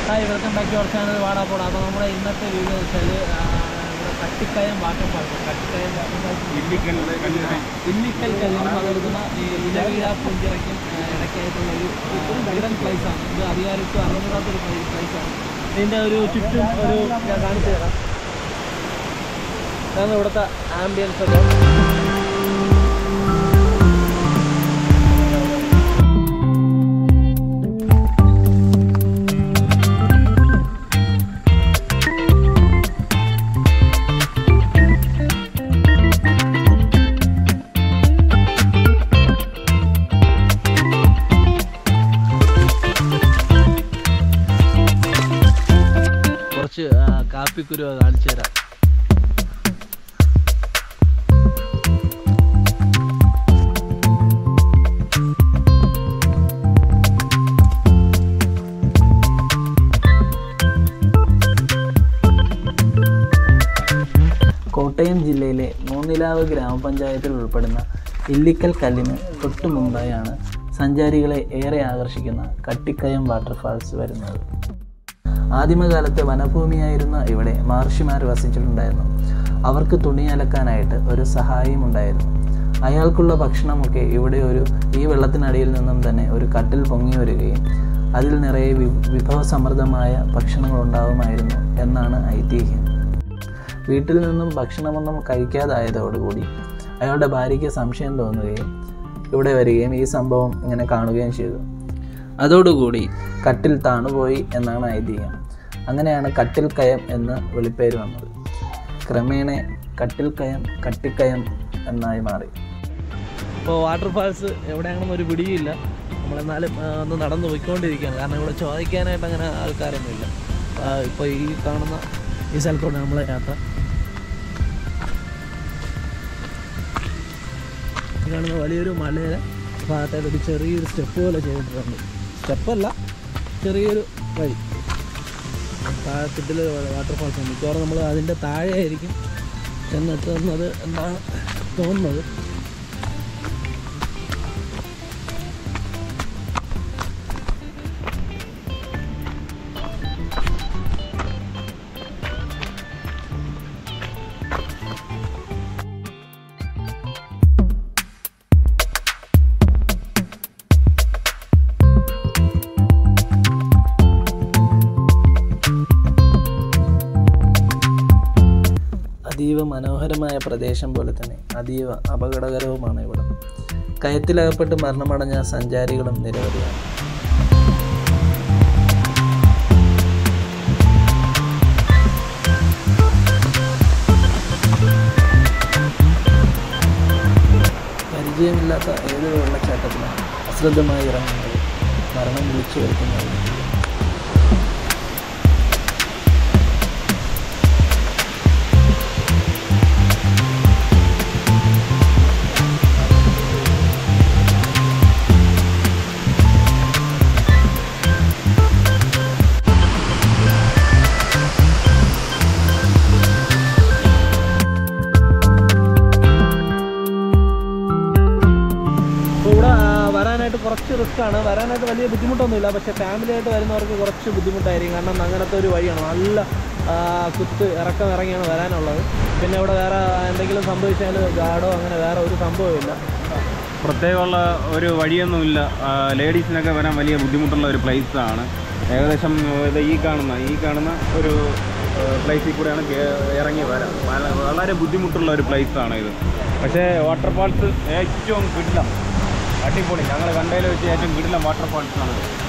Hi welcome back to our channel വാടാപ്പോട അപ്പോൾ നമ്മുടെ ഇന്നത്തെ വീഡിയോ എന്ന് വെച്ചാൽ ഇവിടെ Kattikkayam water park Kattikkayam water park Illikkal കല്ലിനും അതുപോലെ ഈ ഇലവീഴ പുഞ്ചിറയ്ക്കും ഇടയ്ക്കായിട്ടുള്ള ഒരു ഹിഡൻ പ്ലേസ് ആണ് ഇത് അധികാരിക്കും അറിഞ്ഞിടാത്തൊരു പ്ലേസ് ആണ് ഇതിൻ്റെ ഒരു ചുറ്റും ഒരു ഞാൻ കാണിച്ചു തരാം ഇതാണ് ഇവിടുത്തെ ആംബിയൻസ് ഒക്കെ കുറച്ച് ആ, കാപ്പിക്കുരു കാണിച്ചു തരാം കോട്ടയം ജില്ലയിലെ മൂന്നിലാവ് ഗ്രാമപഞ്ചായത്തിൽ ഉൾപ്പെടുന്ന ഇല്ലിക്കൽ കല്ലിന് തൊട്ടു മുമ്പായാണ് സഞ്ചാരികളെ ഏറെ ആകർഷിക്കുന്ന കട്ടിക്കയം വാട്ടർഫാൾസ് വരുന്നത് ആദിമകാലത്തെ വനഭൂമിയായിരുന്ന ഇവിടെ മഹർഷിമാർ വസിച്ചിട്ടുണ്ടായിരുന്നു അവർക്ക് തുണി അലക്കാനായിട്ട് ഒരു സഹായിയും ഉണ്ടായിരുന്നു അയാൾക്കുള്ള ഭക്ഷണമൊക്കെ ഇവിടെ ഒരു ഈ വെള്ളത്തിനടിയിൽ നിന്നും തന്നെ ഒരു കട്ടിൽ പൊങ്ങി വരികയും അതിൽ നിറയെ വി വിഭവസമൃദ്ധമായ ഭക്ഷണങ്ങൾ ഉണ്ടാവുമായിരുന്നു എന്നാണ് ഐതിഹ്യം വീട്ടിൽ നിന്നും ഭക്ഷണമൊന്നും കഴിക്കാതായതോടുകൂടി അയാളുടെ ഭാര്യയ്ക്ക് സംശയം തോന്നുകയും ഇവിടെ വരികയും ഈ സംഭവം ഇങ്ങനെ കാണുകയും ചെയ്തു അതോടുകൂടി കട്ടിൽ താണുപോയി എന്നാണ് ഐതിഹ്യം അങ്ങനെയാണ് കട്ടിൽ കയം എന്ന് വിളിപ്പേര് വന്നത് ക്രമേണ കട്ടിൽ കയം കട്ടിക്കയം എന്നായി മാറി ഇപ്പോൾ വാട്ടർഫാൾസ് എവിടെയാണെന്ന് ഒരു പിടിയില്ല നമ്മളെന്നാലും ആ, ഒന്ന് നടന്നു പോയിക്കൊണ്ടിരിക്കുകയാണ് കാരണം ഇവിടെ ചോദിക്കാനായിട്ട് അങ്ങനെ ആൾക്കാരൊന്നുമില്ല ഇപ്പോൾ ഈ കാണുന്ന ഈ സ്ഥലത്തോടെ നമ്മളെ യാത്ര ഈ കാണുന്ന വലിയൊരു മലയുടെ ഭാഗത്തായിട്ട് ഒരു ചെറിയൊരു സ്റ്റെപ്പ് പോലെ ചെയ്തിട്ടുണ്ട് സ്റ്റെപ്പല്ല ചെറിയൊരു വഴി താഴത്തിട്ടിൽ വാട്ടർഫാൾസ് ഉണ്ട് മിക്കവാറും നമ്മൾ അതിൻ്റെ താഴെ ആയിരിക്കും ചെന്നെത്തുന്നത് എന്നാണ് തോന്നുന്നത് അതീവ മനോഹരമായ പ്രദേശം പോലെ തന്നെ അതീവ അപകടകരവുമാണ് ഇവിടെ കയത്തിലകപ്പെട്ട് മരണമടഞ്ഞ സഞ്ചാരികളും നിരവധിയാണ് പരിചയമില്ലാത്ത ഏതൊരു വെള്ളച്ചാട്ടത്തിലാണ് അശ്രദ്ധമായി ഇറങ്ങുന്നത് മരണം വിളിച്ചു വരുത്തുന്നത് അപ്പോൾ ഇവിടെ ആ, വരാനായിട്ട് കുറച്ച് റിസ്ക് ആണ് വരാനായിട്ട് വലിയ ബുദ്ധിമുട്ടൊന്നുമില്ല പക്ഷേ ഫാമിലി ആയിട്ട് വരുന്നവർക്ക് കുറച്ച് ബുദ്ധിമുട്ടായിരിക്കും കാരണം അങ്ങനത്തെ ഒരു വഴിയാണ് നല്ല ആ, കുത്ത് ഇറക്കം ഇറങ്ങിയാണ് വരാനുള്ളത് പിന്നെ ഇവിടെ വേറെ എന്തെങ്കിലും സംഭവിച്ചാൽ ഗാർഡോ അങ്ങനെ വേറെ ഒരു സംഭവമില്ല പ്രത്യേകമുള്ള ഒരു വഴിയൊന്നുമില്ല ആ, ലേഡീസിനൊക്കെ വരാൻ വലിയ ബുദ്ധിമുട്ടുള്ള ഒരു place ആണ് ഏകദേശം ഇത് ഈ കാണുന്ന ഈ കാണുന്ന ഒരു പ്ലേസിൽ കൂടെയാണ് കേ- ഇറങ്ങി വരാൻ വള- വളരെ ബുദ്ധിമുട്ടുള്ള ഒരു place ആണ് ഇത് പക്ഷേ വാട്ടർഫാൾസ് ഏറ്റവും കിടിലം അടിപൊളി ഞങ്ങൾ കണ്ടതിൽ വെച്ച് ഏറ്റവും കിടിലം വാട്ടർഫാൾസ് ആണ് ഇത്.